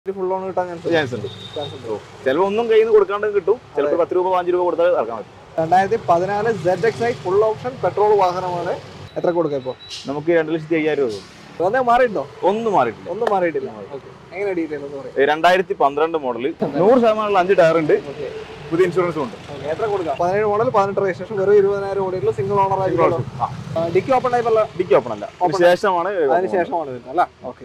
Full loan കിട്ടാൻ chance chance ഉണ്ട് chance ഉണ്ട് ചിലപ്പോൾ ഒന്നും കയ്യിൽ നിന്ന് കൊടുക്കാണ്ട് കിട്ടും ചിലപ്പോൾ പത്ത് രൂപ അഞ്ച് രൂപ കൊടുത്താൽ ഇറക്കാൻ പറ്റും രണ്ടായിരത്തി പതിനാല് Z X I full option petrol വാഹനമാണ് എത്ര കൊടുക്കുക ഇപ്പോൾ നമുക്ക് രണ്ട് ലക്ഷത്തി അയ്യായിരം രൂപ തരും. ഒന്നേ മാറിയിട്ടുണ്ടോ ഒന്നും മാറിയിട്ടില്ല ഒന്നും മാറിയിട്ടില്ല ഓക്കെ എങ്ങനെ ഡീറ്റെയിൽ ഒന്ന് പറയാം ഏ, രണ്ടായിരത്തി പന്ത്രണ്ട് മോഡൽ നൂറ് ശതമാനമുള്ള അഞ്ച് ടയർ ഉണ്ട് ഓക്കെ പുതിയ ഇൻഷുറൻസും ഉണ്ട് ഓക്കെ എത്ര കൊടുക്കാം പതിനേഴ് മോഡൽ പതിനെട്ട് രജിസ്ട്രേഷൻ വെറും ഇരുപതിനായിരം ഓടിയുള്ള സിംഗിൾ ഓണർ ആയിട്ടുള്ള ആ ഡിക്കി ഓപ്പൺ ടൈപ്പ് അല്ല ഡിക്കി ഓപ്പൺ അല്ല Open. അതിന് ശേഷമാണ് അതിന് ശേഷമാണ് വരുന്നത് അല്ല ഓക്കെ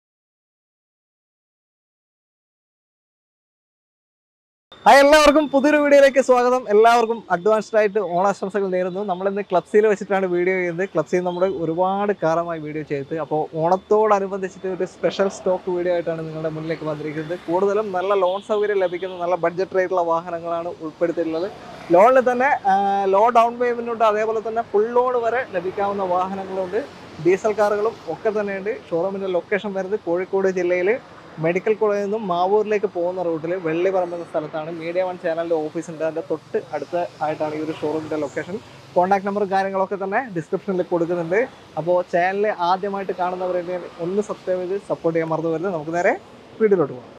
ഹായ് എല്ലാവർക്കും പുതിയൊരു വീഡിയോയിലേക്ക് സ്വാഗതം എല്ലാവർക്കും അഡ്വാൻസ്ഡ് ആയിട്ട് ഓണാശംസകൾ നേരുന്നു നമ്മളിന്ന് ക്ലബ്സിൽ വെച്ചിട്ടാണ് വീഡിയോ ചെയ്യുന്നത് ക്ലബ്സിൽ നമ്മൾ ഒരുപാട് കാലമായി വീഡിയോ ചെയ്ത് അപ്പോൾ ഓണത്തോടനുബന്ധിച്ചിട്ട് ഒരു സ്പെഷ്യൽ സ്റ്റോക്ക് വീഡിയോ ആയിട്ടാണ് നിങ്ങളുടെ മുന്നിലേക്ക് വന്നിരിക്കുന്നത് കൂടുതലും നല്ല ലോൺ സൗകര്യം ലഭിക്കുന്ന നല്ല ബഡ്ജറ്റ് റേറ്റുള്ള വാഹനങ്ങളാണ് ഉൾപ്പെടുത്തിയിട്ടുള്ളത് ലോണിൽ തന്നെ ലോ ഡൗൺ പേയ്മെന്റ് ഉണ്ട് അതേപോലെ തന്നെ ഫുൾ ലോൺ വരെ ലഭിക്കാവുന്ന വാഹനങ്ങളുണ്ട് ഡീസൽ കാറുകളും ഒക്കെ തന്നെയുണ്ട് ഷോറൂമിന്റെ ലൊക്കേഷൻ വരുന്നത് കോഴിക്കോട് ജില്ലയിൽ മെഡിക്കൽ കോളേജിൽ നിന്നും മാവൂരിലേക്ക് പോകുന്ന റൂട്ടിൽ വെള്ളിപ്പറമ്പ് എന്ന സ്ഥലത്താണ് മീഡിയ വൺ ചാനലിന്റെ ഓഫീസ് ഉണ്ട് അതിന്റെ തൊട്ട് അടുത്ത ആയിട്ടാണ് ഈ ഒരു ഷോറൂമിന്റെ ലൊക്കേഷൻ കോൺടാക്ട് നമ്പറും കാര്യങ്ങളൊക്കെ തന്നെ ഡിസ്ക്രിപ്ഷനിൽ കൊടുക്കുന്നുണ്ട് അപ്പോൾ ചാനൽ ആദ്യമായിട്ട് കാണുന്നവരെ ഒന്ന് സബ്സ്ക്രൈബ് ചെയ്ത് സപ്പോർട്ട് ചെയ്യാൻ മറന്നു വരുന്നത് നമുക്ക് നേരെ വീഡിയോയിലോട്ട് പോകാം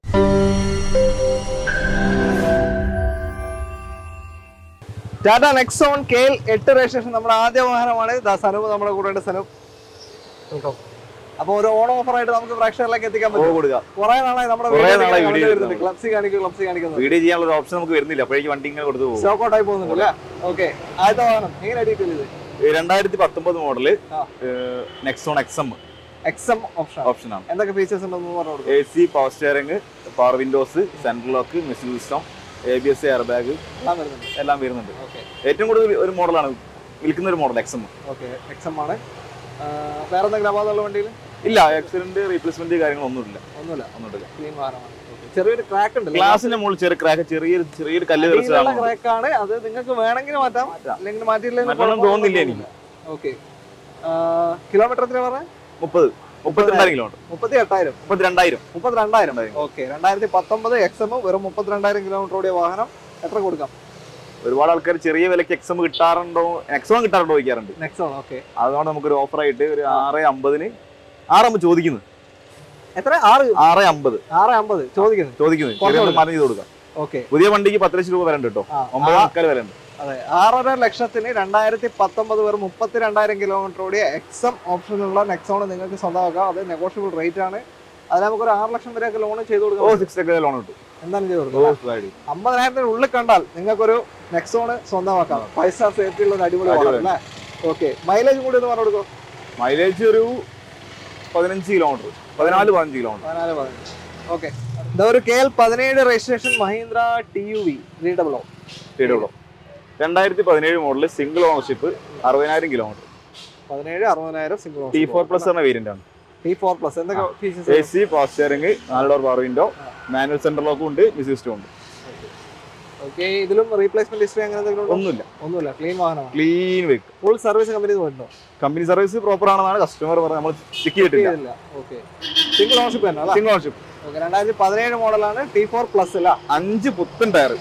ടാറ്റ നെക്സോൺ കെ എൽ എട്ട് രജിസ്ട്രേഷൻ നമ്മുടെ ആദ്യ വാഹനമാണ് ദാ സനൂപ് നമ്മുടെ കൂടെ ഉണ്ട് സനൂപ് അപ്പൊ ഒരു ഓണം ഓഫർ ആയിട്ട് നമുക്ക് പ്രേക്ഷകരിലേക്ക് എത്തിക്കാൻ ഓ പറ്റും കൊടുക്കുക കുറെ നാളായി നമ്മുടെ കുറേ വീഡിയോ നാളായി കാണുന്നത് വീഡിയോ വരുന്നുണ്ട് ക്ലബ്സി കാണിക്കും ക്ലബ്സി കാണിക്കുന്നത് വീഡിയോ ചെയ്യാനുള്ള ഒരു ഓപ്ഷൻ നമുക്ക് വരുന്നില്ല അപ്പോഴേക്ക് വണ്ടി ഇങ്ങനെ കൊടുത്തു പോകും സ്റ്റോക്ക് ഔട്ട് ആയി പോകുന്നുണ്ട് അല്ലേ ഓക്കെ ആദ്യത്തെ വാഹനം എങ്ങനെ ഡീറ്റെയിൽ ഇത് രണ്ടായിരത്തി പത്തൊമ്പത് മോഡല് ആ. Nexon X M X M option option ആണ് എന്തൊക്കെ ഫീച്ചേഴ്സ് ഉണ്ടെന്ന് പറഞ്ഞു കൊടുക്കും A C power steering power windows central lock music system A B S air bag എല്ലാം വരുന്നുണ്ട് എല്ലാം വരുന്നുണ്ട് ഓക്കെ ഏറ്റവും കൂടുതൽ ഒരു മോഡലാണ് വിൽക്കുന്ന ഒരു മോഡൽ എക്സം ഓക്കെ എക്സം ആണ് ആ, വേറെ എന്തെങ്കിലും അപാകതമുള്ള വണ്ടിയിൽ ഇല്ല ആക്സിഡന്റ് റീപ്ലേസ്മെന്റ് കാര്യങ്ങളൊന്നും ഒന്നുമില്ല ഒന്നുമില്ല ക്ലീൻ വാഹനമാണ് Okay. ചെറിയൊരു ക്രാക്ക് ഉണ്ട് ഗ്ലാസിന്റെ മുകളിൽ ചെറിയ ക്രാക്ക് ചെറിയൊരു ചെറിയൊരു കല്ല് തെറിച്ചതാണ് ക്രാക്ക് ആണ് അത് നിങ്ങൾക്ക് വേണമെങ്കിൽ മാറ്റാം അല്ലെങ്കിൽ മാറ്റിയില്ലെങ്കിൽ മാറ്റണം തോന്നുന്നില്ല എനിക്ക്. ഓക്കെ കിലോമീറ്റർ എത്ര പറഞ്ഞ മുപ്പത് മുപ്പത്തിരണ്ടായിരം കിലോമീറ്റർ മുപ്പത്തി എട്ടായിരം മുപ്പത്തിരണ്ടായിരം മുപ്പത്തിരണ്ടായിരം ഓക്കെ രണ്ടായിരത്തി പത്തൊമ്പത് എക്സം വെറും മുപ്പത്തിരണ്ടായിരം കിലോമീറ്റർ ഓടിയ വാഹനം എത്ര കൊടുക്കാം ഒരുപാട് ആൾക്കാർ ചെറിയ വിലക്ക് എക്സം കിട്ടാറുണ്ടോ എക്സം കിട്ടാറുണ്ടോ ചോദിക്കാറുണ്ട് നെക്സോൺ ഓക്കെ അതുകൊണ്ട് നമുക്കൊരു ഓഫർ ആയിട്ട് ഒരു ആറ് അമ്പതിന് ആറമ്പത് ചോദിക്കുന്നത് എത്ര ആറ് ആറ് അമ്പത് ആറ് അമ്പത് ചോദിക്കുന്നത് ചോദിക്കുന്നത് കുറച്ച് ചെറിയ കൊടുക്കാം. മറിഞ്ഞ് ചെയ്ത് കൊടുക്കാം ഓക്കെ പുതിയ വണ്ടിക്ക് പത്ത് ലക്ഷം രൂപ വരണ്ട് കേട്ടോ ആ, ഒമ്പത് ആ, മുക്കാൽ വരണ്ട് അതെ ആറര ലക്ഷത്തിന് രണ്ടായിരത്തി പത്തൊമ്പത് വെറും മുപ്പത്തി രണ്ടായിരം കിലോമീറ്റർ ഓടിയ എക്സം ഓപ്ഷനുള്ള നെക്സോൺ നിങ്ങൾക്ക് സ്വന്തമാക്കാം അത് നെഗോഷ്യബിൾ റേറ്റ് ആണ് അതിന് നമുക്ക് ഒരു ആറ് ലക്ഷം വരെയൊക്കെ ലോൺ ചെയ്ത് ഓ കൊടുക്കാം സിക്സ് ഒക്കെ ലോൺ കിട്ടും എന്തായാലും ചെയ്ത് ഓ കൊടുക്കാം സുഖമായിട്ട് അമ്പതിനായിരത്തിന് ഉള്ളിൽ കണ്ടാൽ നിങ്ങൾക്കൊരു നെക്സോണ് സ്വന്തമാക്കാം ഫൈവ് സ്റ്റാർ സേഫ്റ്റി ഉള്ള ഒരു അടിപൊളി വാഹനം അടിപൊളി. അല്ലേ ഓക്കെ മൈലേജ് കൂടി ഒന്ന് പറഞ്ഞു കൊടുക്കും മൈലേജ് ഒരു പതിനഞ്ച് കിലോമീറ്റർ പതിനാല് പതിനഞ്ച് കിലോമീറ്റർ പതിനാല് പതിനഞ്ച് ഓക്കെ ഇതാ ഒരു കെ എൽ പതിനേഴ് registration Mahindra T U V three double O സ്റ്റേഡിയം രണ്ടായിരത്തി പതിനേഴ് മോഡല് സിംഗിൾ ഓണർഷിപ്പ് അറുപതിനായിരം കിലോമീറ്റർ പതിനേഴ് അറുപതിനായിരം സിംഗിൾ ടി ഫോർ പ്ലസ് എന്ന വേരിയന്റ് ആണ് ടി ഫോർ പ്ലസ് എന്തൊക്കെ A features C power steering നാല് door power window manual centre ലോക്കും ഉണ്ട് മിസിസ്റ്റും ഉണ്ട് ഓക്കെ ഇതിലും റീപ്ലേസ്മെന്റ് ഹിസ്റ്ററി അങ്ങനെ എന്തെങ്കിലും ഉണ്ടോ ഒന്നുമില്ല ഒന്നുമില്ല ക്ലീൻ വാഹനമാണ് clean vehicle full service company പോയിട്ടുണ്ടോ കമ്പനി സർവീസ് പ്രോപ്പർ ആണെന്നാണ് കസ്റ്റമർ പറഞ്ഞത് നമ്മൾ ചെക്ക് ചെയ്തിട്ടില്ല ഓക്കെ സിംഗിൾ ഓണർഷിപ്പ് തന്നെ അല്ല സിംഗിൾ ഓണർഷിപ്പ് ഓക്കെ രണ്ടായിരത്തി പതിനേഴ് മോഡലാണ് ടി ഫോർ പ്ലസ് അല്ല അഞ്ച് പുത്തൻ ടയർ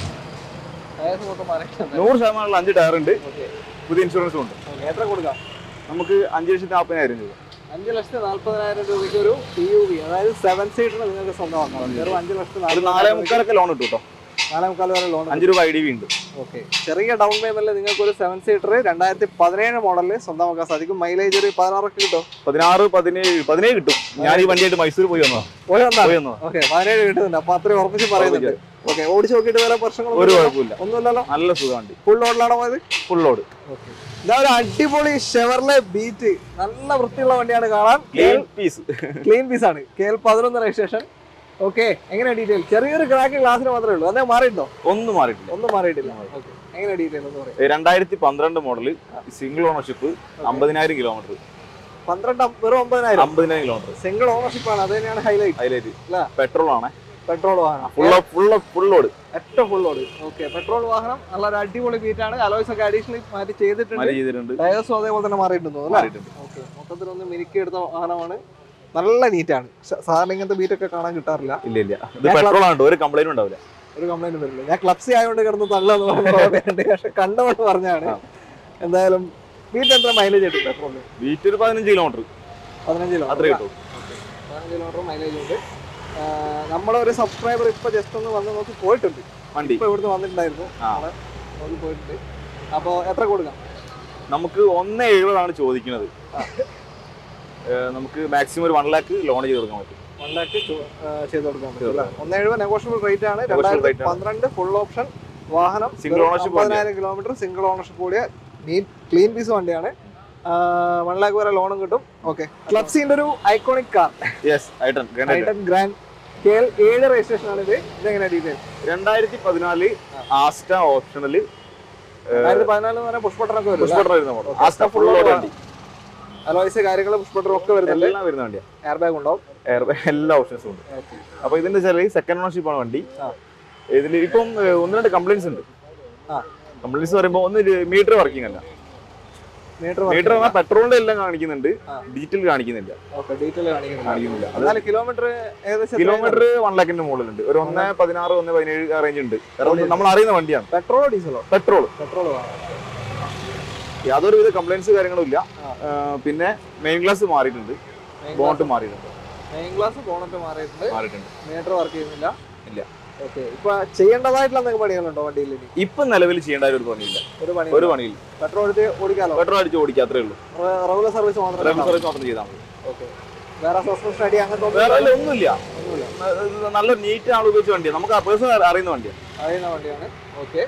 ടയർസ് മൊത്തം മാറിയിട്ടുണ്ട് നൂറ് ശതമാനമുള്ള അഞ്ച് ടയർ ഉണ്ട് ഓക്കെ പുതിയ ഇൻഷുറൻസും ഉണ്ട് ഓക്കെ എത്ര കൊടുക്കാം നമുക്ക് അഞ്ച് ലക്ഷത്തി നാൽപ്പതിനായിരം രൂപ അഞ്ച് ലക്ഷത്തി നാല്പതിനായിരം രൂപയ്ക്ക് ഒരു ടി യു വി അതായത് സെവൻ സീറ്റർ നിങ്ങൾക്ക് സ്വന്തമാക്കാം വെറും അഞ്ച് ലക്ഷത്തി ഒരു നാലേ നാല്പതിനായിരം മുക്കാലൊക്കെ ലോൺ കിട്ടും കേട്ടോ നാലേ മുക്കാൽ വരെ ലോൺ അഞ്ച് രൂപ ഐ ഡി വി ഉണ്ട് ഓക്കെ ചെറിയ ഡൗൺ പേയ്മെന്റിൽ നിങ്ങൾക്ക് ഒരു സെവൻ സീറ്റർ രണ്ടായിരത്തി പതിനേഴ് മോഡലിൽ സ്വന്തമാക്കാൻ സാധിക്കും മൈലേജ് ഒരു പതിനാറൊക്കെ കിട്ടും പതിനാറ് പതിനേഴ് പതിനേഴ് കിട്ടും ഞാൻ ഈ വണ്ടിയായിട്ട് മൈസൂർ പോയി വന്നതാ പോയി വന്നാൽ പോയി വന്നതാ ഓക്കെ പതിനേഴ് കിട്ടുന്നുണ്ട് അപ്പൊ അത്രയും ഉറപ്പിച്ച് പറയുന്നുണ്ട് ഓക്കെ ഓടിച്ച് നോക്കിയിട്ട് വേറെ ഒരു പ്രശ്നങ്ങളൊന്നും കുഴപ്പമില്ല ഒന്നുമില്ലല്ലോ നല്ല സുഖം വണ്ടി ഫുൾ ലോഡിലാണോ പോയത് ഫുൾ ലോഡ് ഓക്കെ ഇതാ ഒരു അടിപൊളി ഷെവർലെ ബീറ്റ് നല്ല വൃത്തിയുള്ള വണ്ടിയാണ് കാണാൻ ക്ലീൻ പീസ് ക്ലീൻ പീസ് ആണ് കെ എൽ പതിനൊന്ന് രജിസ്ട്രേഷൻ ഓക്കെ എങ്ങനെ ഡീറ്റെയിൽ ചെറിയൊരു ക്രാക്ക് ഗ്ലാസ്സിന് മാത്രമേ ഉള്ളൂ അതേ മാറിയിട്ടുണ്ടോ ഒന്നും മാറിയിട്ടില്ല ഒന്നും മാറിയിട്ടില്ല ഓക്കെ എങ്ങനെ ഡീറ്റെയിൽ എന്ന് പറയാം ഏ, രണ്ടായിരത്തി പന്ത്രണ്ട് മോഡല് സിംഗിൾ ഓണർഷിപ്പ് അമ്പതിനായിരം കിലോമീറ്റർ പന്ത്രണ്ട് അം- വെറും ഒമ്പതിനായിരം അമ്പതിനായിരം കിലോമീറ്റർ സിംഗിൾ ഓണർഷിപ്പ് ആണ് അത് തന്നെയാണ് ഹൈലൈറ്റ് അതിലേക്ക് അല്ല. പെട്രോൾ ആണ് പെട്രോൾ വാഹനം ഫുൾ ഫുൾ ഫുൾ ലോഡ് ഏറ്റവും ഫുൾ ലോഡ് ഓക്കെ പെട്രോൾ വാഹനം നല്ല ഒരു അടിപൊളി ബീറ്റ് ആണ് അലോയ്സ് ഒക്കെ അഡീഷണലി മാറ്റി ചെയ്തിട്ടുണ്ട് മാറി ചെയ്തിട്ടുണ്ട് ടയേഴ്സും അതേപോലെ തന്നെ മാറിയിട്ടുണ്ട് തോന്നുന്നു അല്ലേ മാറിയിട്ടുണ്ട് ഓക്കെ മൊത്തത്തിലൊന്ന് മിനുക്കി എടുത്ത വാഹനമാണ് നല്ല നീറ്റാണ് സാധാരണ ഇങ്ങനത്തെ ബീറ്റ് ഒക്കെ കാണാൻ കിട്ടാറില്ല ഇല്ല ഇല്ല ഇത് പെട്രോൾ ആണ് ഒരു കംപ്ലൈന്റ് ഉണ്ടാവില്ല ഒരു കംപ്ലൈന്റ് വരില്ല ഞാൻ ക്ലബ്സി ആയതുകൊണ്ട് കിടന്ന് തള്ളാന്ന് പറയുന്നുണ്ട് പക്ഷെ കണ്ടുകൊണ്ട് പറഞ്ഞാണ് ആ. എന്തായാലും ബീറ്റ് എത്ര മൈലേജ് കിട്ടും പെട്രോളിന് വീറ്റ് ഒരു പതിനഞ്ച് കിലോമീറ്റർ പതിനഞ്ച് അത്ര കിലോമീറ്റർ കിട്ടും പതിനഞ്ച് കിലോമീറ്റർ മൈലേജ് ഉണ്ട് നമ്മുടെ ഒരു സബ്സ്ക്രൈബർ ഇപ്പൊ ജസ്റ്റ് ഒന്ന് വന്ന് നോക്കി പോയിട്ടുണ്ട് വണ്ടി ഇപ്പൊ ഇവിടുന്ന് വന്നിട്ടുണ്ടായിരുന്നു ആ. നമ്മള് നോക്കി പോയിട്ടുണ്ട് അപ്പൊ എത്ര കൊടുക്കാം നമുക്ക് ഒന്ന് എഴുപതാണ് ചോദിക്കുന്നത് ഏഹ് നമുക്ക് മാക്സിമം ഒരു വൺ ലാക്ക് ലോൺ ചെയ്ത് കൊടുക്കാൻ പറ്റും വൺ ലാക്ക് ചെയ്ത് കൊടുക്കാൻ പറ്റും അല്ലേ ഒന്ന് എഴുപത് നെഗോഷ്യബിൾ റേറ്റ് ആണ് Negotiable രണ്ടായിരത്തി rate ആണ്. പന്ത്രണ്ട് ഫുൾ ഓപ്ഷൻ വാഹനം Single ownership അമ്പതിനായിരം കിലോമീറ്റർ സിംഗിൾ ഓണർഷിപ്പ് കൂടിയ ക്ലീൻ പീസ് വണ്ടിയാണ് വൺ ലാക്ക് വരെ ലോണും കിട്ടും ഓക്കെ ക്ലബ്സിന്റെ ഒരു ഐക്കോണിക് കാർ യെസ് ഐട്ടൺ ടൈറ്റൻ ഗ്രാൻഡ് കെ എൽ ഏഴ് രജിസ്ട്രേഷൻ ആണ് ഇത് ഇതെങ്ങനെ ഡീറ്റെയിൽ രണ്ടായിരത്തി പതിനാല് ആസ്റ്റ ഓപ്ഷണല് രണ്ടായിരത്തി പതിനാല് എന്ന് പറഞ്ഞാൽ പുഷ്പട്ടനൊക്കെ വരും പുഷ്പട്ടർ വരുന്ന model Okay, Asta full load വണ്ടി അലോയ്സ് കാര്യങ്ങൾ പുഷ്പട്ടറും ഒക്കെ വരുന്നുണ്ട് എല്ലാം വരുന്ന വണ്ടിയാണ് എയർ ബാഗ് ഉണ്ടാവും എയർ എല്ലാ ഓപ്ഷൻസും ഉണ്ട് അപ്പൊ ഇതിന്റെ വെച്ചാൽ സെക്കൻഡ് ഓണർഷിപ്പ് ആണ് വണ്ടി ആ. ഇതിൽ ഇപ്പം ഏഹ്, ഒന്ന് രണ്ട് കംപ്ലൈൻസ് ഉണ്ട് ആ. കംപ്ലൈൻസ് പറയുമ്പോൾ ഒന്ന് മീറ്റർ വർക്കിംഗ് അല്ല മീറ്റർ മീറ്റർ പറഞ്ഞാൽ പെട്രോളിന്റെ എല്ലാം കാണിക്കുന്നുണ്ട് ആ. ഡിജിറ്റൽ കാണിക്കുന്നില്ല ഓക്കെ ഡീറ്റെയിൽ കാണിക്കുന്നില്ല കാണിക്കുന്നില്ല അത് എന്നാലും കിലോമീറ്റർ ഏകദേശം കിലോമീറ്റർ വൺ ലാഖിന്റെ മുകളിലുണ്ട് ഒരു ഒന്ന് പതിനാറ് ഒന്ന് പതിനേഴ് റേഞ്ച് ഉണ്ട് കാരണം നമ്മൾ അറിയുന്ന വണ്ടിയാണ് പെട്രോളോ ഡീസലോ പെട്രോൾ പെട്രോൾ യാതൊരു വിധ കംപ്ലൈൻസ് കാര്യങ്ങളും ഇല്ല ആ. ഏഹ്, പിന്നെ മെയിൻ ഗ്ലാസ് മാറിയിട്ടുണ്ട് ബോണ്ട് മാറിയിട്ടുണ്ട് മെയിൻ ഗ്ലാസ് ബോണറ്റ് മാറിയിട്ടുണ്ട് മാറിയിട്ടുണ്ട് മീറ്റർ വർക്ക് ചെയ്യുന്നില്ല ഇല്ല. ഓക്കെ ഇപ്പൊ ചെയ്യേണ്ടതായിട്ടുള്ള എന്തെങ്കിലും പണികളുണ്ടോ വണ്ടിയിൽ ഇനി ഇപ്പം നിലവിൽ ചെയ്യേണ്ട ഒരു പണിയില്ല ഒരു പണി ഒരു പണിയില്ല പെട്രോൾ എടുത്ത് ഓടിക്കാലോ പെട്രോൾ അടിച്ച് ഓടിക്കുക അത്രേ ഉള്ളൂ റെഗുലർ സർവീസ് മാത്രമേ ഡ്രൈവർ സർവീസ് മാത്രം ചെയ്താൽ മതി ഓക്കെ വേറെ സസ്പെൻഷൻ അടി അങ്ങനത്തെ ഒന്നും വേറെ അല്ല, ഒന്നുമില്ല ഒന്നുമില്ല ന- നല്ല നീറ്റ് ആൾ ഉപയോഗിച്ച വണ്ടിയാണ് നമുക്ക് ആ പേഴ്സൺ അറിയുന്ന വണ്ടിയാണ് അറിയുന്ന വണ്ടിയാണ് ഓക്കെ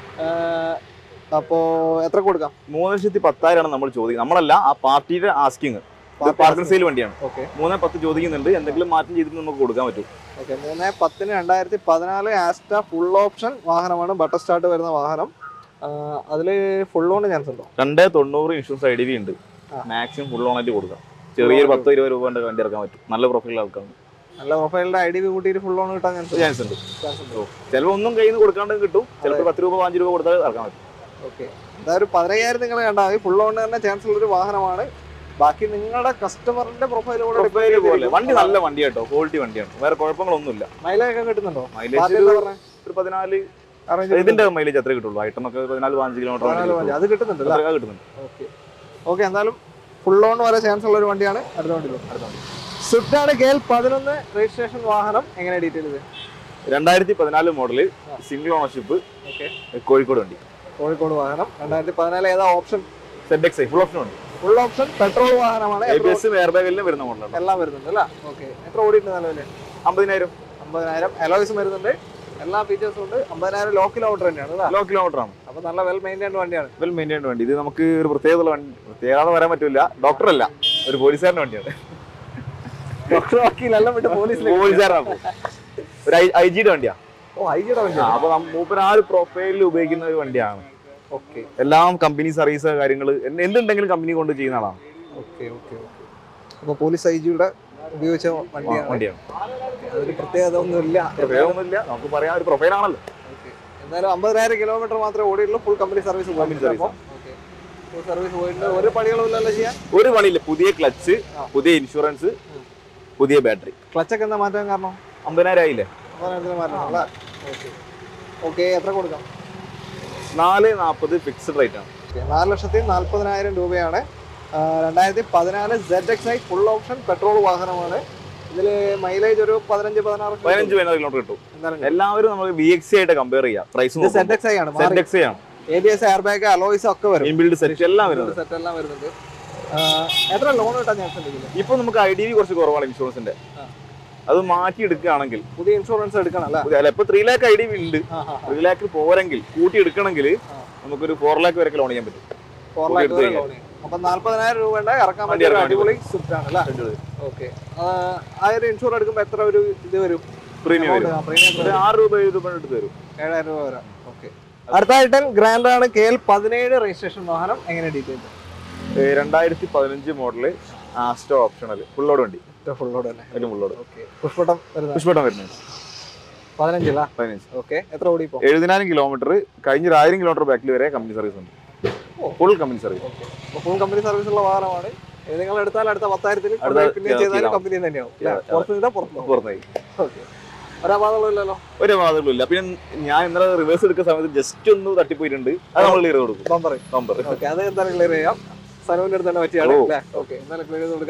അപ്പോ എത്ര കൊടുക്കാം മൂന്ന് ലക്ഷത്തി പത്തായിരമാണ് നമ്മൾ ചോദിക്കുന്നത് നമ്മളല്ല ആ പാർട്ടിയുടെ ആസ്കിങ് പാർക്കിംഗ് സെയിൽ വണ്ടിയാണ് ഓക്കെ മൂന്ന് പത്ത് ചോദിക്കുന്നുണ്ട് എന്തെങ്കിലും മാറ്റം ചെയ്തിട്ട് നമുക്ക് കൊടുക്കാൻ പറ്റും ഓക്കെ മൂന്ന് പത്തിന് രണ്ടായിരത്തി പതിനാല് ആസ്റ്റ ഫുൾ ഓപ്ഷൻ വാഹനമാണ് ബട്ടർ സ്റ്റാർട്ട് വരുന്ന വാഹനം അതിൽ ഫുൾ ഓൺ ചാൻസ് ഉണ്ടോ രണ്ടേ തൊണ്ണൂറ് ഇൻഷുറൻസ് ഐ ഡി ഉണ്ട് ആ. മാക്സിമം ഫുൾ ഓണായിട്ട് കൊടുക്കാം ചെറിയൊരു പത്തോ ഇരുപത് രൂപ കൊണ്ട് വണ്ടി ഇറക്കാൻ പറ്റും നല്ല പ്രൊഫൈലുള്ള ആൾക്കാണ് നല്ല പ്രൊഫൈലിന്റെ ഐ ഡി കൂട്ടിയിട്ട് ഫുൾ ഓൺ കിട്ടാൻ ചാൻസ് ചാൻസ് ഉണ്ട് ചാൻസ് ഉണ്ട് ചിലപ്പോൾ ഒന്നും കയ്യിൽ നിന്ന് കൊടുക്കാണ്ട് കിട്ടും ചിലപ്പോൾ പത്ത് രൂപ അഞ്ച് രൂപ കൊടുത്താൽ ഇറക്കാൻ പറ്റും ഓക്കെ എന്തായാലും പതിനയ്യായിരം നിങ്ങൾ കണ്ടാൽ മതി ഫുൾ ഓൺ തന്നെ ചാൻസ് ഉള്ള ഒരു വാഹനമാണ് ബാക്കി നിങ്ങളുടെ കസ്റ്റമറിന്റെ പ്രൊഫൈൽ പ്രൊഫൈൽ പോലെ വണ്ടി നല്ല വണ്ടി കേട്ടോ ക്വാളിറ്റി വണ്ടിയാണ് വേറെ കുഴപ്പങ്ങളൊന്നുമില്ല മൈലേജ് ഒക്കെ കിട്ടുന്നുണ്ടോ മൈലേജ് പാർട്ടി എന്താ പറഞ്ഞേ? ഒരു പതിനാല് Arrange ഇതിന്റെ മൈലേജ് അത്രേ കിട്ടുള്ളൂ ഐറ്റം ഒക്കെ പതിനാല് പതിനഞ്ച് കിലോമീറ്റർ പതിനാല് മതി. അത് കിട്ടുന്നുണ്ട് അല്ലേ കിട്ടുന്നുണ്ട് ഓക്കെ ഓക്കെ എന്തായാലും ഫുൾ ഓൺ വരെ ചാൻസ് ഉള്ള ഒരു വണ്ടിയാണ് അടുത്ത വണ്ടിയിലും അടുത്ത വണ്ടി. സ്വിഫ്റ്റ് ആണ് കെ എൽ പതിനൊന്ന് രജിസ്ട്രേഷൻ വാഹനം എങ്ങനെ ഡീറ്റെയിൽ ഇത് രണ്ടായിരത്തി പതിനാല് മോഡല് ആ. സിംഗിൾ ഓണർഷിപ്പ് ഓക്കെ കോഴിക്കോട് വണ്ടി കോഴിക്കോട് വാഹനം രണ്ടായിരത്തി പതിനാല് ഏതാ option Z X full option ഉണ്ട് ഫുൾ ഓപ്ഷൻ പെട്രോൾ വാഹനമാണ് എ ബി എത്ര എസ് എയർ ബാഗിലും വരുന്ന മോഡലാണ് എല്ലാം വരുന്നുണ്ട് അല്ലേ ഓക്കെ എത്ര ഓടിയിട്ടുണ്ട് നിലവില് അമ്പതിനായിരം അമ്പതിനായിരം അലോയ്സും വരുന്നുണ്ട് എല്ലാ ഫീച്ചേഴ്സും ഉണ്ട് അമ്പതിനായിരം ലോ കിലോമീറ്റർ തന്നെയാണ് അല്ലേ കിലോ കിലോമീറ്റർ ആണ് അപ്പൊ നല്ല വെൽ മെയിൻറ്റൈൻഡ് വണ്ടിയാണ് വെൽ മെയിൻറ്റൈൻ വണ്ടി ഇത് നമുക്ക് ഒരു പ്രത്യേകത വണ്ടി പ്രത്യേകത എന്ന് പറയാൻ പറ്റില്ല ഡോക്ടർ അല്ല ഒരു പോലീസുകാരൻ്റെ വണ്ടിയാണ് ഡോക്ടർ വക്കീലെല്ലാം വിട്ട് പോലീസിലേക്ക് പോലീസുകാരനാണ് ഒരു ഐ ജിയുടെ വണ്ടിയാ ഓ ഐജിയുടെ ആ, വണ്ടിയാണ് അപ്പൊ നം- മൂപ്പര് ആ ഒരു പ്രൊഫൈലിൽ ഉപയോഗിക്കുന്ന ഒരു വണ്ടിയാണ് ഓക്കെ എല്ലാം കമ്പനി സർവീസ് കാര്യങ്ങൾ എന്തുണ്ടെങ്കിലും കമ്പനി കൊണ്ട് ചെയ്യുന്ന ആളാണ് ഓക്കെ ഓക്കെ ഓക്കെ അപ്പൊ പോലീസ് ഐ ജിയുടെ ഉപയോഗിച്ച ആ, വണ്ടിയാണ് വണ്ടിയാണ് അതിന് പ്രത്യേകത ഒന്നുമില്ല പ്രത്യേകമൊന്നുമില്ല നമുക്ക് പറയാം ഒരു പ്രൊഫൈലാണല്ലോ ഓക്കെ എന്തായാലും അമ്പതിനായിരം കിലോമീറ്റർ മാത്രമേ ഓടിയുള്ളൂ full company service Company service ആണ്. ഓക്കെ ഫുൾ സർവീസ് പോയിട്ടുണ്ട് ഒരു പണികളും ഇല്ലല്ലോ ചെയ്യാൻ ഒരു പണിയില്ല പുതിയ ക്ലച്ച് ആ. പുതിയ ഇൻഷുറൻസ് പുതിയ ബാറ്ററി ക്ലച്ചൊക്കെ എന്താ മാറ്റാൻ കാരണം അമ്പതിനായിരം ആയില്ലേ അമ്പതിനായിരത്തിന് മാറ്റണം അല്ലേ ഓക്കെ ഓക്കെ എത്ര കൊടുക്കാം നാല് നാൽപ്പത് ഫിക്സ്ഡ് റേറ്റ് ആണ് ഓക്കെ നാല് ലക്ഷത്തി നാൽപ്പതിനായിരം രൂപയാണ് ആ, രണ്ടായിരത്തി പതിനാല് Z X I full option petrol വാഹനമാണ് ഇതിൽ മൈലേജ് ഒരു പതിനഞ്ച് പതിനാറ് പതിനഞ്ച് പതിനാറ് കിലോമീറ്റർ കിട്ടും എന്തായാലും എല്ലാവരും നമ്മൾ വി എക്സ് ആയിട്ട് കമ്പയർ ചെയ്യാം പ്രൈസ് ഇത് സെഡ് എക്സ് ഐ ആണ് സെറ്റ് എക്സ് ആണ് A B S air bag alloys ഒക്കെ വരും ഇൻബിൽഡ് സെറ്റ് എല്ലാം വരുന്നത് സെറ്റ് എല്ലാം വരുന്നുണ്ട് ആ, എത്ര ലോൺ കിട്ടാൻ ചാൻസ് ഉണ്ട് ഇതില് ഇപ്പൊ നമുക്ക് ഐ ഡി വി കുറച്ച് കുറവാണ് ഇൻഷുറൻസിന്റെ ആ. അത് മാറ്റി എടുക്കുകയാണെങ്കിൽ പുതിയ ഇൻഷുറൻസ് എടുക്കണം അല്ലേ പുതിയ- അല്ല ഇപ്പൊ three lakh I D V ഉണ്ട് ആ, ആ, ആ. ത്രീ ലാക്ക് പോരെങ്കിൽ കൂട്ടി എടുക്കണമെങ്കിൽ ആ. നമുക്കൊരു ഫോർ ലാക്ക് വരെ ലോൺ ചെയ്യാൻ പറ്റും ഫോർ പുതിയ ലാക്ക് എടുത്ത് വരെ ലോൺ ചെയ്യും അപ്പൊ നാല്പതിനായിരം രൂപ ഉണ്ട് ഇറക്കാൻ വണ്ടി പറ്റിയ ഒരു ഇറക്കാൻ അടിപൊളി സ്വിഫ്റ്റ് ആണ് അല്ലേ ഓക്കെ ആ ഒരു ഇൻഷുർ എടുക്കുമ്പോൾ എത്ര ഒരു ഇത് വരും പ്രീമിയം വരും പ്രീമിയം ഒരു ആറ് രൂപ ഏഴ് രൂപ എടുത്ത് തരും ഏഴായിരം രൂപ വരാം ഓക്കെ അടുത്തായിട്ട് ഗ്രാൻഡ് ആണ് കെ എൽ പതിനേഴ് രജിസ്ട്രേഷൻ വാഹനം എങ്ങനെ ഡീറ്റെയിൽ ഏ, രണ്ടായിരത്തി പതിനഞ്ച് മോഡല് ആസ്റ്റോ ഓപ്ഷണൽ ഫുള്ളോട് വണ്ടി ഫുള്ളോട് തന്നെ ഒരു ഫുള്ളോട് ഓക്കെ പുഷ്പട്ടം വരുന്നത് പുഷ്പട്ടം വരുന്നത് പതിനഞ്ചില്ല പതിനഞ്ച് ഓക്കെ എത്ര ഓടി ഇപ്പോൾ എഴുപതിനായിരം കിലോമീറ്റർ കഴിഞ്ഞ ഒരു ആയിരം കിലോമീറ്റർ ബാക്കിൽ വരെ കമ്പനി സർവീസ് ഉണ്ട് ഓ. Full company service okay full company service ഉള്ള വാഹനമാണ് ഇത് നിങ്ങൾ എടുത്താൽ അടുത്ത പത്തായിരത്തിൽ അടുത്ത പിന്നെ yeah, ചെയ്താലും yeah. കമ്പനി തന്നെയാവും Yeah, yeah. പുറത്ത് നിന്നാ പുറത്ത് പോകും പുറത്തായി ഓക്കെ ഒരപാകമില്ലല്ലോ ഒരു വാദങ്ങളും ഇല്ല പിന്നെ ഞാൻ ഇന്നലെ റിവേഴ്സ് എടുക്കുന്ന സമയത്ത് ജസ്റ്റ് ഒന്ന് തട്ടിപ്പോയിട്ടുണ്ട് അത് നമ്മൾ ക്ലിയർ കൊടുക്കും ബമ്പർ നമ്പർ ഓക്കെ അത് എന്തായാലും ക്ലിയർ ചെയ്യാം സനുവിന്റെ അടുത്ത് തന്നെ പറ്റിയാണ് ഓ. അല്ലേ ഓക്കെ എന്തായാലും ക്ലിയർ ചെയ്ത് കൊടുക്കാം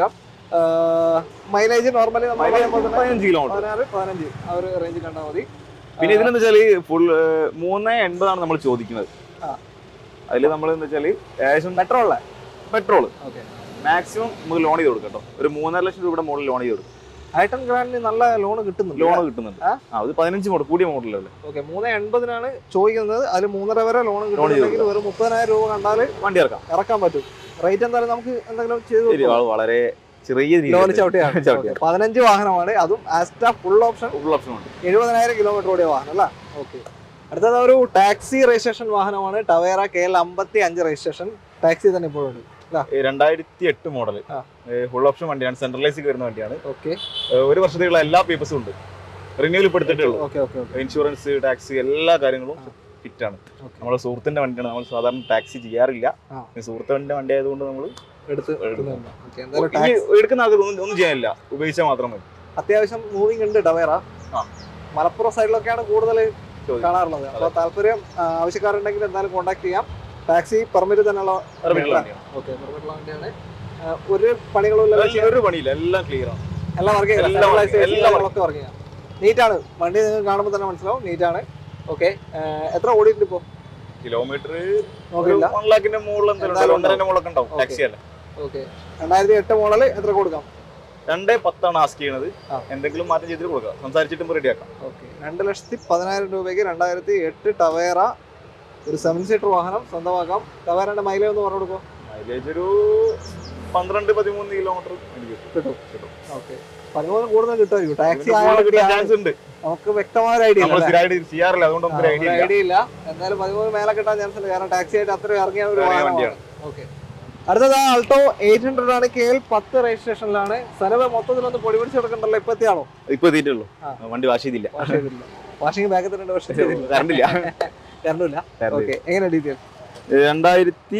മൈലേജ് നോർമലി നമ്മൾ പറയുമ്പോൾ തന്നെ പതിനഞ്ച് കിലോമീറ്റർ പതിനാറ് പതിനഞ്ച് ആ ഒരു റേഞ്ച് കണ്ടാൽ മതി പിന്നെ ഇതിനെന്ന് വെച്ചാല് ഫുൾ മൂന്ന് എൺപതാണ് നമ്മൾ ചോദിക്കുന്നത് ആ. അതിൽ നമ്മൾ എന്താ വെച്ചാല് ഏകദേശം പെട്രോളേ പെട്രോൾ ഓക്കെ മാക്സിമം നമുക്ക് ലോൺ ചെയ്ത് കൊടുക്കാം കേട്ടോ ഒരു മൂന്നര ലക്ഷം രൂപയുടെ മുകളിൽ ലോൺ ചെയ്ത് കൊടുക്കും ഹൈട്ടൺ ഗ്രാൻഡിന് നല്ല ലോൺ കിട്ടുന്നുണ്ട് ലോൺ കിട്ടുന്നുണ്ട് ആ? ആ അത് പതിനഞ്ച് മോഡൽ കൂടിയ മോഡലല്ലേ ഓക്കെ മൂന്ന് എൺപതിനാണ് ചോദിക്കുന്നത് അതിൽ മൂന്നര വരെ ലോൺ ചെയ്ത് കിട്ടുന്നുണ്ടെങ്കിൽ വെറും മുപ്പതിനായിരം രൂപ കണ്ടാൽ വണ്ടി ഇറക്കാം ഇറക്കാൻ പറ്റും റേറ്റ് എന്തായാലും നമുക്ക് എന്തെങ്കിലും ചെയ്ത് ശരി, ആള് വളരെ ചെറിയ ലോൺ ചവിട്ടിയാണ് ചവിട്ടിയാണ്. Okay. പതിനഞ്ച് വാഹനമാണ് അതും Asta full option full option ഉണ്ട് എഴുപതിനായിരം കിലോമീറ്റർ ഓടിയ വാഹനം അല്ല ഓക്കെ അടുത്തത് ഒരു ടാക്സി രജിസ്ട്രേഷൻ വാഹനമാണ് ടവേറ കെ എൽ അമ്പത്തി അഞ്ച് രജിസ്ട്രേഷൻ ടാക്സി തന്നെ ഇപ്പോഴുണ്ട് ഈ രണ്ടായിരത്തി എട്ട് മോഡൽ ആ. ഫുൾ ഓപ്ഷൻ വണ്ടിയാണ് സെൻട്രലൈസിൽ വരുന്ന വണ്ടിയാണ് ഓക്കെ ഏ, ഒരു വർഷത്തേക്കുള്ള എല്ലാ പേപ്പേഴ്സും ഉണ്ട് റിന്യൂവൽ ഇപ്പോൾ എടുത്തിട്ടേ ഉള്ളൂ ഓക്കെ ഓക്കെ ഓക്കെ ഇൻഷുറൻസ് ടാക്സി എല്ലാ കാര്യങ്ങളും ആ. ഫിറ്റ് ആണ് ഓക്കെ നമ്മുടെ സുഹൃത്തിന്റെ വണ്ടിയാണ് നമ്മൾ സാധാരണ ടാക്സി ചെയ്യാറില്ല ആ. ഈ സുഹൃത്തിന്റെ വണ്ടി ആയതുകൊണ്ട് നമ്മൾ എടുത്ത് എടുക്കാം. ഓക്കെ എന്തായാലും ടാക്സി എടുക്കുന്ന ആൾക്ക് ഒന്നും ഒന്നും ചെയ്യാനില്ല ഉപയോഗിച്ചാൽ മാത്രം മതി അത്യാവശ്യം മൂവിങ് ഉണ്ട് ടവേറ ആ. മലപ്പുറം സൈഡിലൊക്കെയാണ് കൂടുതൽ ചോദിക്കും. കാണാറുള്ളത് അപ്പോൾ താല്പര്യം ആ, ആവശ്യക്കാരുണ്ടെങ്കിൽ എന്തായാലും കോൺടാക്ട് ചെയ്യാം ടാക്സി പെർമിറ്റ് തന്നെയുള്ള അറിവില്ല വണ്ടിയാണ്. ഓക്കെ പെർമിറ്റുള്ള വണ്ടിയാണ് ആ, ഒരു പണികളും ഇല്ല എല്ലാം ഒരു പണിയില്ല എല്ലാം ക്ലിയർ ആണ് എല്ലാം വർക്ക് എല്ലാം work ചെയ്യാം, എല്ലാം work ഒക്കെ വർക്ക് ചെയ്യാം നീറ്റാണ് വണ്ടി നിങ്ങൾക്ക് കാണുമ്പോൾ തന്നെ മനസ്സിലാവും നീറ്റാണ് ഓക്കെ എത്ര ഓടിയിട്ടുണ്ട് ഇപ്പോൾ കിലോമീറ്റർ നോക്കില്ല വൺ ലാഖിന്റെ മുകളിൽ എന്തായാലും എന്തായാലും ഒന്നരന്റെ മുകളിലൊക്കെ ഉണ്ടാവും Okay. ടാക്സി അല്ല ഓക്കെ രണ്ടായിരത്തി എട്ട് മോഡൽ എത്ര കൊടുക്കാം രണ്ടേ പത്താണ് ആസ്ക് ചെയ്യണത് ആ. എന്തെങ്കിലും മാറ്റം ചെയ്തിട്ട് കൊടുക്കാം സംസാരിച്ചിട്ടും റെഡിയാക്കാം ഓക്കെ രണ്ട് ലക്ഷത്തി പതിനായിരം രൂപയ്ക്ക് രണ്ടായിരത്തി എട്ട് ടവേറ ഒരു സെവൻ സീറ്റർ വാഹനം സ്വന്തമാക്കാം ടവേറയുടെ മൈലേജ് ഒന്ന് പറഞ്ഞു കൊടുക്കും മൈലേജ് ഒരു പന്ത്രണ്ട് പതിമൂന്ന് കിലോമീറ്റർ എനിക്ക് കിട്ടും കിട്ടും ഓക്കെ പതിമൂന്ന് കൂടുതൽ കിട്ടുമായിരിക്കും ടാക്സി ഇതിന് കൂടുതൽ കിട്ടാൻ ചാൻസ് ഉണ്ട് നമുക്ക് വ്യക്തമായ ഒരു ഐഡിയ നമ്മൾ സ്ഥിരമായിട്ട് ഇത് ചെയ്യാറില്ല അതുകൊണ്ട് നമുക്ക് ഐഡിയ ഇല്ല ഐഡിയ ഇല്ല എന്തായാലും പതിമൂന്ന് മേലെ കിട്ടാൻ ചാൻസ് ഉണ്ട് കാരണം ടാക്സി ആയിട്ട് അത്രയും ഇറങ്ങിയ ഒരു ഇറങ്ങിയ വാഹനമാണ് വണ്ടിയാണ്. ഓക്കെ അടുത്തത് ആൾട്ടോ എയ്റ്റ് ഹൺഡ്രഡ് ആണ് കെ എൽ പത്ത് രജിസ്ട്രേഷനിലാണ് സ്ഥലവ് മൊത്തത്തിലൊന്ന് പൊടി പിടിച്ചെടുക്കണ്ടല്ലോ ഇപ്പൊ എത്തിയാണോ ഇപ്പൊ എത്തിയിട്ടുള്ളൂ ആ. വണ്ടി വാഷ് ചെയ്തില്ല വാഷ് ചെയ്തിട്ടില്ല വാഷിംഗ് ബാക്കിൽ തന്നെ പക്ഷേ കറണ്ടില്ല കറണ്ടില്ല ഓക്കെ എങ്ങനെ ഡീറ്റെയിൽ രണ്ടായിരത്തി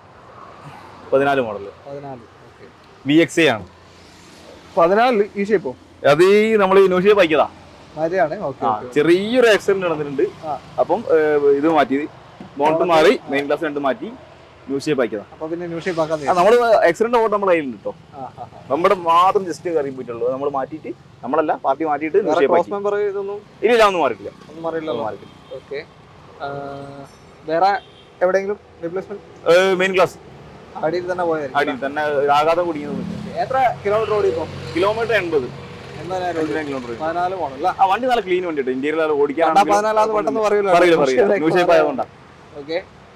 പതിനാല് മോഡൽ പതിനാല് ഓക്കെ വി എക്സ് എ ആണ് പതിനാലില് ഈ ഷേപ്പോ അത് ഈ നമ്മൾ ഇനോഷിയ ബൈക്കതാ മതിയാണ് ഓക്കെ ആ ചെറിയൊരു ആക്സിഡന്റ് നടന്നിട്ടുണ്ട് ആ. അപ്പം ഏർ, ഇത് മാറ്റി ബോണ്ട് മാറി മെയിൻ ക്ലാസ് രണ്ട് മാറ്റി ന്യൂഷിയ ബൈക്കതാ അപ്പൊ പിന്നെ ന്യൂ ഷേപ്പ് ആക്കാൻ ആ നമ്മൾ ആക്സിഡന്റ് ഓട്ട് നമ്മുടെ കയ്യിലുണ്ട് കേട്ടോ ആ, ആ, ആ. നമ്മുടെ മാത്രം ജസ്റ്റ് കയറി പോയിട്ടുള്ളൂ നമ്മൾ മാറ്റിയിട്ട് നമ്മളല്ല പാർട്ടി മാറ്റിയിട്ട് വേറെ ന്യൂഷിയ ക്രോസ് ബൈക്ക് മെമ്പർ ഇതൊന്നും ഇല്ല ഞാൻ ഒന്നും മാറിയിട്ടില്ല ഒന്നും അറിയില്ലല്ലോ ഒന്നും മാറിയിട്ടില്ല ഓക്കെ വേറെ എവിടെയെങ്കിലും റീപ്ലേസ്മെന്റ് മെയിൻ ക്ലാസ് അടിയിൽ തന്നെ പോയായിരിക്കും അടി തന്നെ ഒരു ആഘാതം കുടിക്കുന്നത് എത്ര കിലോമീറ്റർ ഓടി ഇപ്പൊ കിലോമീറ്റർ എൺപത് എന്തായാലും ഓടി കിലോമീറ്റർ പതിനാല് പോണല്ല ആ വണ്ടി നല്ല ക്ലീൻ വണ്ടി കേട്ടോ ഇന്ത്യയിൽ കണ്ടാ ഓടിക്കാൻ പതിനാലാന്ന് പെട്ടെന്ന് പറയൂല പറയില്ല പറയില്ല ന്യൂഷിയ ആയതുകൊണ്ടാ ഓക്കെ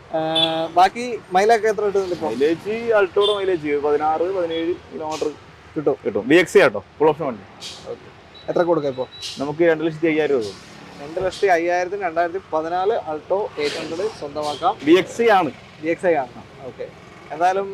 ബാക്കി മൈലൊക്കെ എത്ര കിട്ടുന്നുണ്ട് ഇപ്പൊ മൈലേജ് അൾട്ടോയുടെ മൈലേജ് പതിനാറ് പതിനേഴ് കിലോമീറ്റർ കിട്ടും കിട്ടും B X auto full option വണ്ടി എത്ര കൊടുക്കാം ഇപ്പൊ നമുക്ക് രണ്ട് ലക്ഷത്തി അയ്യായിരം രൂപ രണ്ട് ലക്ഷത്തി അയ്യായിരത്തിന് രണ്ടായിരത്തി പതിനാല് അൾട്ടോ എയ്റ്റ് ഹൺഡ്രഡ് സ്വന്തമാക്കാം ബി എക്സ് ആണ് ഡി എക്സ് ഐ ആണ് ഓക്കെ എന്തായാലും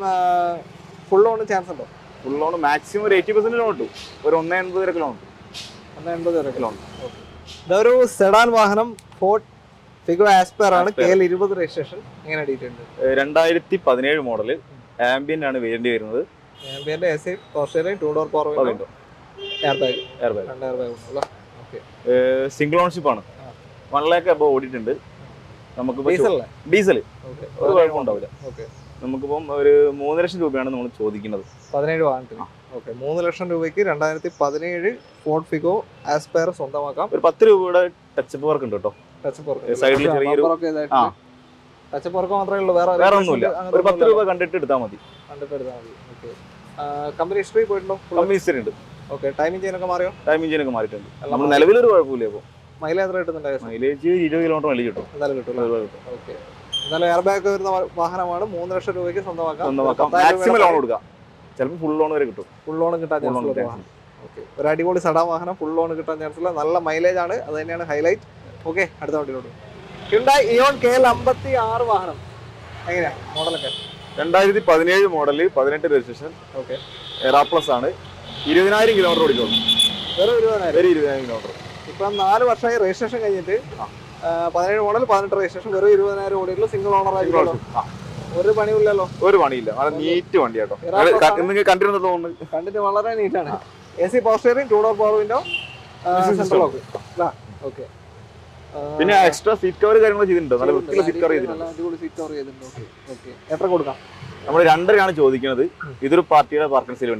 ഫുൾ ഓൺ ചാൻസ് ഉണ്ടോ ഫുൾ ലോൺ മാക്സിമം ഒരു എയ്റ്റി പെർസെന്റ് ലോൺ കിട്ടും ഒരു ഒന്നേ എൺപത് വരെ ലോൺ ഒന്ന് എൺപത് വരെ ലോൺ ഇതൊരു സെഡാൻ വാഹനം ഫോർട്ട് ഫിഗോ ആസ്പയർ ആണ് കെ Aspire. എൽ ഇരുപത് രജിസ്ട്രേഷൻ എങ്ങനെ ഡീറ്റെയിൽ രണ്ടായിരത്തി പതിനേഴ് മോഡല് ആംബിയൻ ആണ് വേണ്ടി വരുന്നത് ആംബിയന്റെ എസ് ഐ പോർഷേറിയും ടൂ ഡോർ പവർ അതുണ്ടോ എയർ ബാഗ് എയർ ബാഗ് രണ്ട് എയർ ബാഗ് ഉണ്ടല്ലോ ഓക്കെ സിംഗിൾ ഓൺഷിപ്പ് ആണ് ആ. വൺ ലാക്ക് അപ്പോൾ ഓടിയിട്ടുണ്ട് നമുക്കിപ്പോൾ ഡീസൽ അല്ലേ ഡീസൽ ഓക്കെ ഒരു കുഴപ്പമുണ്ടാവില്ല ഓക്കെ നമുക്കിപ്പം ഒരു മൂന്ന് ലക്ഷം രൂപയാണ് നമ്മൾ ചോദിക്കുന്നത് പതിനേഴ് വാഹനത്തിന് ഓക്കെ മൂന്ന് ലക്ഷം രൂപയ്ക്ക് രണ്ടായിരത്തി പതിനേഴ് ഫോർട്ട് ഫിഗോ ആസ്പയർ സ്വന്തമാക്കാം ഒരു പത്ത് രൂപയുടെ ടച്ചപ്പ് വർക്ക് ഉണ്ട് കേട്ടോ ടച്ചപ്പ് സൈഡിൽ ചെറിയൊരു- ആ. ടച്ചപ്പ് വർക്ക് മാത്രമേ ഉള്ളൂ വേറെ വേറെ ഒന്നുമില്ല ഒരു പത്ത് രൂപ കണ്ടിട്ട് എടുത്താൽ മതി കണ്ടിട്ട് എടുത്താൽ മതി ഓക്കെ കമ്പനി ഹിസ്റ്ററി പോയിട്ടുണ്ടോ കമ്പനി ഹിസ്റ്ററി ഉണ്ട് ഓക്കെ ടൈമിംഗ് ചെയ്യാനൊക്കെ മാറിയോ ടൈം ഇഞ്ചിനൊക്കെ മാറിയിട്ടുണ്ട് എല്ലാം നമ്മൾ നിലവിലൊരു കുഴപ്പമില്ല ഇപ്പോൾ മൈലേജ് എത്ര കിട്ടുന്നുണ്ട് മൈലേജ് ഇരുപത് കിലോമീറ്റർ മൈലേജ് കിട്ടും എന്തായാലും കിട്ടും ഇരുപത് കിട്ടും. ഓക്കെ എന്നാലും എയർ ബാഗ് വരുന്ന വാ- വാഹനമാണ് മൂന്ന് ലക്ഷം രൂപയ്ക്ക് സ്വന്തമാക്കാം സ്വന്തമാക്കാം മാക്സിമം ലോൺ കൊടുക്കാം ചിലപ്പോൾ ഫുൾ ലോൺ വരെ കിട്ടും ഫുൾ ലോൺ കിട്ടാൻ Full ചാൻസ് loan ഉള്ള കിട്ടാൻ വാഹനം ഓക്കെ ഒരു അടിപൊളി സഡാ വാഹനം ഫുൾ ലോൺ കിട്ടാൻ ചാൻസ് ഉള്ള നല്ല മൈലേജ് ആണ് അത് തന്നെയാണ് ഹൈലൈറ്റ് ഓക്കെ അടുത്ത വണ്ടിയിലോട്ട് ഹ്യുണ്ടായി ഇയോൺ കെ എൽ അമ്പത്തി ആറ് വാഹനം എങ്ങനെയാ മോഡലൊക്കെ രണ്ടായിരത്തി പതിനേഴ് മോഡല് പതിനെട്ട് രജിസ്ട്രേഷൻ ഓക്കെ എറാ പ്ലസ് ആണ് ഇരുപതിനായിരം കിലോമീറ്റർ ഓടിക്കോളും വെറും ഇരുപതിനായിരം ഒരു ഇരുപതിനായിരം കിലോമീറ്റർ ഇപ്പം നാല് വർഷമായി രജിസ്ട്രേഷൻ കഴിഞ്ഞിട്ട് ആ. ആ, പതിനേഴ് മോഡൽ പതിനെട്ട് രജിസ്ട്രേഷൻ വെറും ഇരുപതിനായിരം ഓടിയിട്ടുള്ള സിംഗിൾ ഓണർ ആയിരിക്കുമല്ലോ ആ, ഒരു പണിയില്ലല്ലോ ഒരു പണിയില്ല നല്ല നീറ്റ് വണ്ടി കേട്ടോ Era Plus ആണ്. നിങ്ങൾ കണ്ടിരുന്ന തോന്നുന്നു കണ്ടിട്ട് വളരെ നീറ്റാണ് A C power steering two door power window Music central system. Lock okay പിന്നെ എക്സ്ട്രാ സീറ്റ് കവർ കാര്യങ്ങൾ ചെയ്തിട്ടുണ്ട് നല്ല വൃത്തിയുള്ള സീറ്റ് കവർ ചെയ്തിട്ടുണ്ട് അടിപൊളി സീറ്റ് കവർ ചെയ്തിട്ടുണ്ട് ഓക്കെ ഓക്കെ എത്ര കൊടുക്കാം നമ്മൾ രണ്ടരയാണ് ചോദിക്കുന്നത് ഇതൊരു പാർട്ടിയുടെ പാർക്കിംഗ് സെയിൽ വണ്ടിയാണ്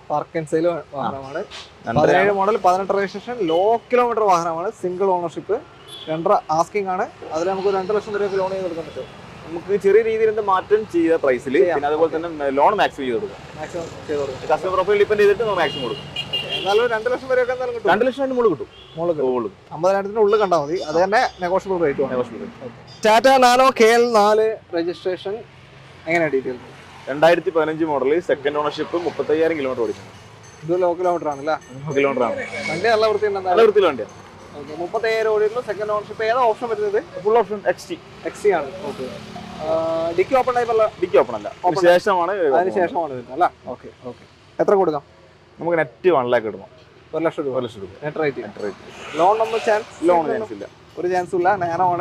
പാർക്ക് ആൻഡ് സെയിൽ വാഹനമാണ് രണ്ടര പതിനേഴ് മോഡൽ പതിനെട്ട് രജിസ്ട്രേഷൻ ലോ കിലോമീറ്റർ വാഹനമാണ് സിംഗിൾ ഓണർഷിപ്പ് രണ്ടര ആസ്കിംഗ് ആണ് അതിൽ നമുക്ക് രണ്ട് ലക്ഷം രൂപ ലോൺ ചെയ്ത് കൊടുക്കാൻ പറ്റും നമുക്ക് ചെറിയ രീതിയിൽ എന്ത് മാറ്റം ചെയ്ത പ്രൈസിൽ ചെയ്യാം. പിന്നെ അതുപോലെ തന്നെ ലോൺ മാക്സിമം ചെയ്ത് കൊടുക്കാം മാക്സിമം ചെയ്ത് കൊടുക്കും കസ്റ്റമർ പ്രൊഫൈൽ ഡിപ്പെൻഡ് ചെയ്തിട്ട് നമ്മൾ മാക്സിമം കൊടുക്കും എന്നാലും രണ്ട് ലക്ഷം വരെയൊക്കെ എന്തായാലും കിട്ടും രണ്ട് ലക്ഷം അതിന് മുകളിൽ കിട്ടും മോള് കിട്ടും മുകളിൽ അമ്പതിനായിരത്തിന് ഉള്ളിൽ കണ്ടാൽ മതി അത് തന്നെ നെഗോഷ്യബിൾ റേറ്റ് ആണ് Negotiable. Tata Nano K L നാല് രജിസ്ട്രേഷൻ എങ്ങനെയാണ് ഡീറ്റെയിൽ രണ്ടായിരത്തി പതിനഞ്ച് മോഡൽ സെക്കൻഡ് ഓണർഷിപ്പ് മുപ്പത്തയ്യായിരം കിലോമീറ്റർ ഓടിക്കുന്നു ഇത് ലോ കിലോമീറ്റർ ആണല്ലേ കിലോമീറ്റർ ആണ് വണ്ടി നല്ല വൃത്തി നല്ല ഉണ്ടെന്നാലും വൃത്തിയുള്ള വണ്ടിയാണ് ഓക്കെ മുപ്പത്തയ്യായിരം ഓടിയിട്ടുള്ളൂ സെക്കൻഡ് ഓണർഷിപ്പ് ഏതാ ഓപ്ഷൻ വരുന്നത് full option X T X C ആണ് ഓക്കെ ഡിക്കി ഓപ്പൺ ടൈപ്പ് അല്ല ഡിക്കി ഓപ്പൺ അല്ല Open. അതിന് ശേഷമാണ് അതിന് ശേഷമാണ് വരുന്നത് അല്ല ഓക്കെ ഓക്കെ എത്ര കൊടുക്കാം നമുക്ക് നെറ്റ് വൺ ലാക്ക് ഇടണം ഒരു ലക്ഷം രൂപ ഒരു ലക്ഷം രൂപ net rate net rate loan നമ്മൾ ചാൻസ് ലോൺ ചാൻസ് ഇല്ല ഒരു ചാൻസും ഇല്ല നാനോ ആണ്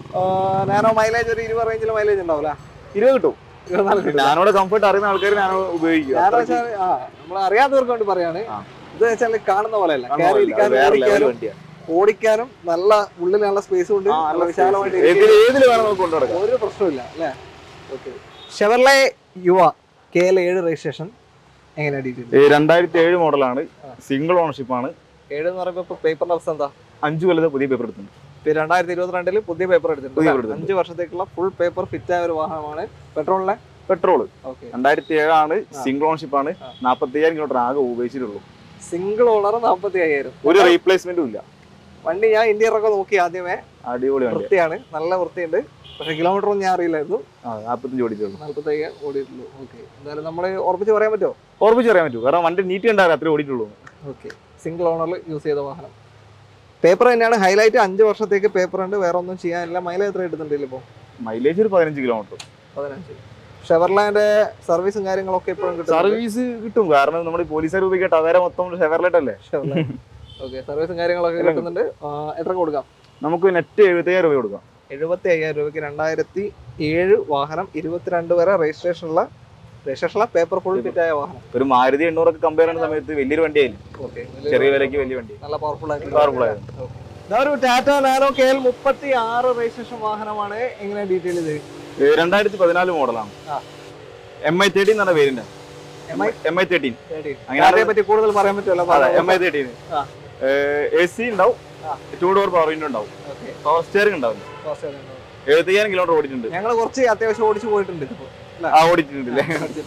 നാനോ മൈലേജ് ഒരു ഇരുപത് റേഞ്ചിൽ മൈലേജ് ഉണ്ടാവില്ല ഇരുപത് കിട്ടും ഇരുപത്തിനാല് കിട്ടും ഞാനോട് കംഫർട്ട് അറിയുന്ന ആൾക്കാർ ഞാൻ ഉപയോഗിക്കും നാനോ അത്രയ്ക്ക് വെച്ചാൽ ആ നമ്മൾ അറിയാത്തവർക്ക് വേണ്ടി പറയാണ് ആ. ഇത് വെച്ചാൽ കാണുന്ന പോലെയല്ല കാണുന്നില്ല. കയറി അത് ഇരിക്കാനും വേറെ ലെവൽ ഓടിക്കാനും വണ്ടിയാണ് ഓടിക്കാനും നല്ല ഉള്ളിൽ നല്ല സ്പേസ് ഉണ്ട് ആ, നല്ല നല്ല വിശാലമായിട്ട് ഏതിൽ ഇരിക്കാനും ഏതിൽ വേണം നമുക്ക് കൊണ്ടു നടക്കാം ഒരു പ്രശ്നമില്ല അല്ലേ okay Chevrolet UVA K L ഏഴ് രജിസ്ട്രേഷൻ എങ്ങനെയാണ് ഡീറ്റെയിൽ രണ്ടായിരത്തി ഏഴ് മോഡലാണ് ആ. സിംഗിൾ ഓണർഷിപ്പ് ആണ് ഏഴ് എന്ന് പറയുമ്പോൾ ഇപ്പോൾ പേപ്പറിന്റെ അവസ്ഥ എന്താ അഞ്ചു കൊല്ലത്തെ പുതിയ പേപ്പർ എടുത്തിട്ടുണ്ട് ഇപ്പൊ രണ്ടായിരത്തി ഇരുപത്തിരണ്ടില് പുതിയ പേപ്പർ പുതിയ എടുത്തിട്ടുണ്ട് paper എടുത്തിട്ടുണ്ട്. അഞ്ച് വർഷത്തേക്കുള്ള ഫുൾ പേപ്പർ ഫിറ്റ് ആയ ഒരു വാഹനമാണ് പെട്രോളിലെ പെട്രോൾ ഓക്കെ രണ്ടായിരത്തി ഏഴാണ് ആ. സിംഗിൾ ഓണർഷിപ്പ് ആണ് ആ. നാൽപ്പത്തി അയ്യായിരം കിലോമീറ്റർ ആകെ ഉപയോഗിച്ചിട്ടുള്ളൂ സിംഗിൾ ഓണർ നാൽപ്പത്തി അയ്യായിരം ഒരു റീപ്ലേസ്മെന്റും ഇല്ല വണ്ടി ഞാൻ ഇന്ത്യറൊക്കെ നോക്കി ആദ്യമേ അടിപൊളി വണ്ടി വൃത്തിയാണ് നല്ല വൃത്തിയുണ്ട് പക്ഷെ കിലോമീറ്റർ ഒന്നും ഞാൻ അറിയില്ലായിരുന്നു ആ നാൽപ്പത്തഞ്ച് ഓടിച്ചുള്ളൂ നാൽപ്പത്തി അയ്യായിരം ഓടിയിട്ടുള്ളൂ ഓക്കെ എന്തായാലും നമ്മൾ ഉറപ്പിച്ച് പറയാൻ പറ്റുമോ ഓർമ്മിച്ച് പറയാൻ പറ്റും കാരണം വണ്ടി നീറ്റ് ഉണ്ടാകും അത്രേ ഓടിയിട്ടുള്ളൂ ഓക്കെ സിംഗിൾ ഓണറിൽ യൂസ് ചെയ്ത വാഹനം പേപ്പർ തന്നെയാണ് ഹൈലൈറ്റ് അഞ്ച് വർഷത്തേക്ക് പേപ്പർ ഉണ്ട് വേറെ ഒന്നും ചെയ്യാനില്ല മൈലേജ് എത്ര കിട്ടുന്നുണ്ട് ഇപ്പോൾ മൈലേജ് ഒരു പതിനഞ്ച് കിലോമീറ്റർ പതിനഞ്ച് ഷെവർലാൻഡ് സർവീസും കാര്യങ്ങളൊക്കെ ഇപ്പോഴും കിട്ടും സർവീസ് കിട്ടും കാരണം നമ്മുടെ പോലീസുകാർ ഉപയോഗിക്കുക ടവേര മൊത്തം ഷെവർലൈറ്റ് അല്ലേ ഓക്കെ സർവീസും കാര്യങ്ങളൊക്കെ എല്ലാം കിട്ടുന്നുണ്ട് ആ, എത്ര കൊടുക്കാം നമുക്ക് നെറ്റ് എഴുപത്തയ്യായിരം രൂപ കൊടുക്കാം എഴുപത്തി അയ്യായിരം രൂപയ്ക്ക് രണ്ടായിരത്തി ഏഴ് വാഹനം ഇരുപത്തിരണ്ട് വരെ രജിസ്ട്രേഷനുള്ള രജിസ്ട്രേഷനുള്ള പേപ്പർ ഫുൾ ഫിറ്റ് ആയ വാഹനം ഒരു മാരുതി എണ്ണൂറൊക്കെ കമ്പയർ ചെയ്യുന്ന സമയത്ത് വലിയൊരു വണ്ടിയായിരുന്നു ഓക്കെ ചെറിയ വിലയ്ക്ക് വലിയ വണ്ടി നല്ല പവർഫുൾ ആയിട്ട് Powerful ആയിരുന്നു. ഇതൊരു ടാറ്റ നാനോ കെ എൽ മുപ്പത്തി ആറ് രജിസ്ട്രേഷൻ വാഹനമാണ് എങ്ങനെ ഡീറ്റെയിൽ ഇത് രണ്ടായിരത്തി പതിനാല് മോഡലാണ് ആ. എം ഐ തേർട്ടീൻ എന്നാണ് പേരിന്റെ MI എം ഐ തേർട്ടീൻ അങ്ങനെ ടാറ്റയെ പറ്റി കൂടുതൽ പറയാൻ പറ്റുമല്ലോ എം ഐ തേർട്ടീൻ ആ. എ സി ഉണ്ടാവും ആ. ടൂ ഡോർ പവർ വിൻഡോ ഉണ്ടാവും ഓക്കെ പവർ സ്റ്റിയറിംഗ് ഉണ്ടാവില്ല എഴുപത്തയ്യായിരം കിലോമീറ്റർ ഓടിയിട്ടുണ്ട് ഞങ്ങൾ കുറച്ച് അത്യാവശ്യം ഓടിച്ചു പോയിട്ടുണ്ട് ഇതിപ്പോ ആ ഓടിച്ചിട്ടുണ്ടല്ലേ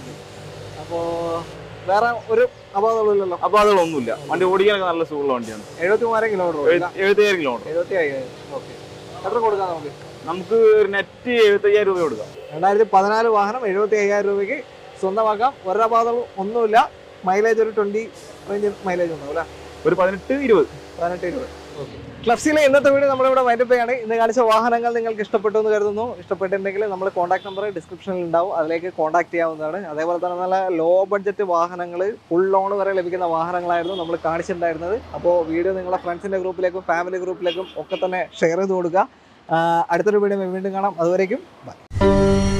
അപ്പോ വേറെ ഒരു അപകടമില്ലല്ലോ അപ്പൊ അതുകളൊന്നുമില്ല വണ്ടി ഓടിക്കാനൊക്കെ നല്ല സുഖമുള്ള വണ്ടിയാണ് എഴുപത്തി മൂവായിരം കിലോമീറ്റർ എഴുപത്തയ്യായിരം കിലോമീറ്റർ എഴുപത്തി അയ്യായിരം ഓക്കെ എത്ര കൊടുക്കാം നമുക്ക് നമുക്ക് നെറ്റ് എഴുപത്തയ്യായിരം രൂപ കൊടുക്കാം രണ്ടായിരത്തി പതിനാല് വാഹനം എഴുപത്തി അയ്യായിരം രൂപയ്ക്ക് സ്വന്തമാക്കാം ഒരപാതവും ഒന്നുമില്ല മൈലേജ് ഒരു ട്വന്റി റേഞ്ച് മൈലേജ് ഉണ്ടാവും അല്ലേ ഒരു പതിനെട്ട് ഇരുപത് പതിനെട്ട് ഇരുപത് ക്ലബ്സിലെ ഇന്നത്തെ വീഡിയോ നമ്മളിവിടെ വൈൻഡപ്പ് ചെയ്യാണ് ഇന്ന് കാണിച്ച വാഹനങ്ങൾ നിങ്ങൾക്ക് ഇഷ്ടപ്പെട്ടു എന്ന് കരുതുന്നു ഇഷ്ടപ്പെട്ടിട്ടുണ്ടെങ്കിൽ നമ്മൾ കോൺടാക്ട് നമ്പർ ഡിസ്ക്രിപ്ഷനിൽ ഉണ്ടാവും അതിലേക്ക് കോൺടാക്ട് ചെയ്യാവുന്നതാണ് അതേപോലെ തന്നെ നല്ല ലോ ബഡ്ജറ്റ് വാഹനങ്ങൾ ഫുൾ ലോൺ വരെ ലഭിക്കുന്ന വാഹനങ്ങളായിരുന്നു നമ്മൾ കാണിച്ചിട്ടുണ്ടായിരുന്നത് അപ്പോൾ വീഡിയോ നിങ്ങളുടെ ഫ്രണ്ട്സിൻ്റെ ഗ്രൂപ്പിലേക്കും ഫാമിലി ഗ്രൂപ്പിലേക്കും ഒക്കെ തന്നെ ഷെയർ ചെയ്ത് കൊടുക്കുക ആ, അടുത്തൊരു വീഡിയോ വീണ്ടും കാണാം അതുവരേക്കും ബൈ